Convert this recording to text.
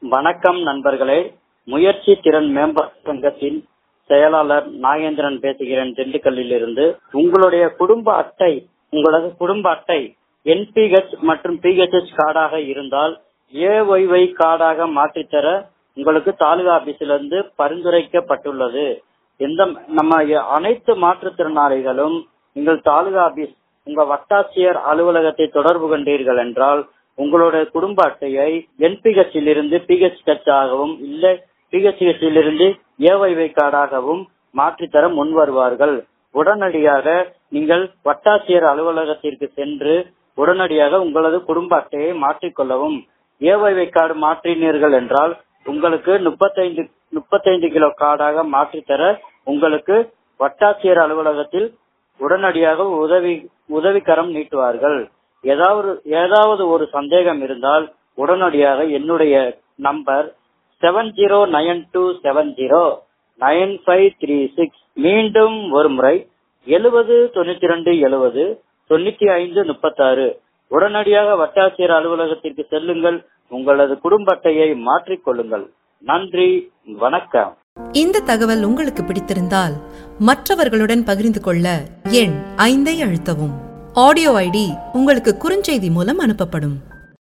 வணக்கம் நண்பர்களே முயற்சி திறன் மேம்பாட்டு சங்கத்தின் செயலாளர் நாகேந்திரன் பேசுகிறேன் திண்டுக்கல்லில் இருந்து உங்களுடைய குடும்ப அட்டை உங்களது குடும்ப அட்டை என்பிஹெச் மற்றும் பிஹெச்எச் கார்டாக இருந்தால் ஏஒய்ஒய் கார்டாக மாற்றித்தர உங்களுக்கு தாலுகா ஆபீஸிலிருந்து பரிந்துரைக்கப்பட்டுள்ளது எந்த நம்ம அனைத்து மாற்றுத்திறனாளிகளும் எங்கள் தாலுகா ஆபீஸ் உங்க வட்டாட்சியர் அலுவலகத்தை தொடர்பு கொண்டீர்கள் என்றால் உங்களுடைய குடும்ப அட்டையை என்பிஹெச் இருந்து பிஹெச் ஆகவும் இல்லை பிஹெச் இருந்து ஏஒய்வை கார்டாகவும் மாற்றித்தர முன் வருவார்கள் உடனடியாக நீங்கள் வட்டாட்சியர் அலுவலகத்திற்கு சென்று உடனடியாக உங்களது குடும்ப அட்டையை மாற்றிக்கொள்ளவும் ஏஒய்வை கார்டு மாற்றினீர்கள் என்றால் உங்களுக்கு முப்பத்தைந்து முப்பத்தைந்து கிலோ கார்டாக மாற்றித்தர உங்களுக்கு வட்டாட்சியர் அலுவலகத்தில் உடனடியாக உதவி உதவிக்கரம் நீட்டுவார்கள் ஏதாவது ஏதாவது ஒரு சந்தேகம் இருந்தால் உடனடியாக என்னுடைய number seven zero nine two seven zero nine five three six மீண்டும் ஒரு முறை எழுபது தொண்ணூத்தி ரெண்டு எழுபது தொண்ணூத்தி ஐந்து முப்பத்தாறு உடனடியாக வட்டாட்சியர் அலுவலகத்திற்கு செல்லுங்கள் உங்களது குடும்ப அட்டையை மாற்றிக்கொள்ளுங்கள் நன்றி வணக்கம் இந்த தகவல் உங்களுக்கு பிடித்திருந்தால் மற்றவர்களுடன் பகிர்ந்து கொள்ள எண் ஐந்தை அழுத்தவும் ஆடியோ ஐடி உங்களுக்கு குறுஞ்செய்தி மூலம் அனுப்பப்படும்